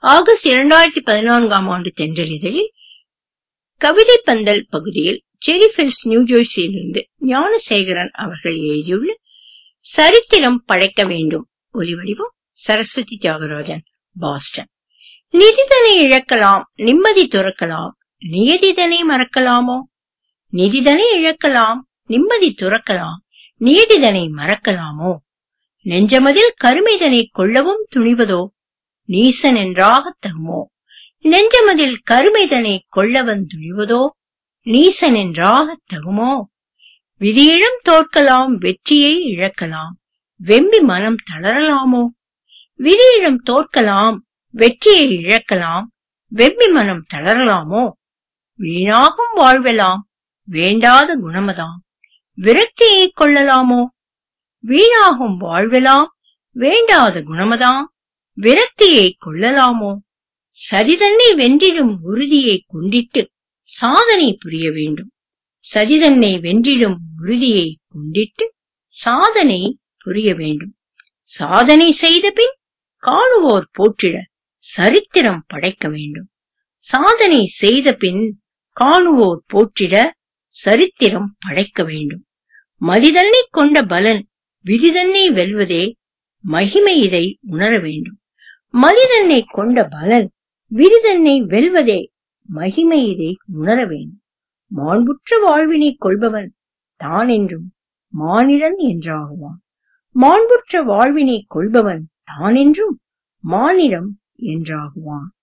August இரண்டாயிரத்தி பதினான்காம் ஆண்டு தென்றலிதழில் கவிதை பந்தல் பகுதியில் செரிஃபில்ஸ் நியூஜெர்சியிலிருந்து ஞானசேகரன் அவர்கள் எழுதியுள்ள சரித்திரம் படைக்க வேண்டும் ஒலிவடிவம் சரஸ்வதி தியாகராஜன் பாஸ்டன் நிதிதனை இழக்கலாம் நிம்மதி துறக்கலாம் நியதிதனை மறக்கலாமோ நிதிதனை இழக்கலாம் நிம்மதி துறக்கலாம் நியதிதனை மறக்கலாமோ நெஞ்சமதில் கருமைதனை கொள்ளவும் துணிவதோ நீசன் என்றாகத் தகுமோ நெஞ்சமதில் கருமைதனை கொள்ளவன் துணிவதோ நீசன் என்றாகத் தகுமோ விதியிடம் தோற்கலாம் வெற்றியை இழக்கலாம் வெம்பி மனம் தளரலாமோ விதியிடம் தோற்கலாம் வெற்றியை இழக்கலாம் வெம்பி மனம் தளரலாமோ வீணாகும் வாழ்வெல்லாம் வேண்டாத குணமதாம் விரக்தியை கொள்ளலாமோ வீணாகும் வாழ்வெல்லாம் வேண்டாத குணமதாம் விரக்தியை கொள்ளலாமோ சதிதன்னை வென்றிடும் உறுதியை கொண்டிட்டு சாதனை புரிய வேண்டும் சதிதன்னை வென்றிடும் உறுதியை கொண்டிட்டு சாதனை புரிய வேண்டும் சாதனை செய்த பின் காணுவோர் போற்றிட சரித்திரம் படைக்க வேண்டும் சாதனை செய்த பின் காணுவோர் போற்றிட சரித்திரம் படைக்க வேண்டும் மதிதன்னை கொண்ட பலன் விதிதன்னை வெல்வதே மகிமை இதை உணர வேண்டும் மதிதன்னை கொண்ட பலன் விதிதன்னை வெல்வதே மகிமை இதை உணர வேண்டும் மாண்புற்ற வாழ்வினை கொள்பவன் தான் என்றும் மானிடன் என்றாகுவான் மாண்புற்ற வாழ்வினை கொள்பவன் தான் என்றும் மானிடம் என்றாகுவான்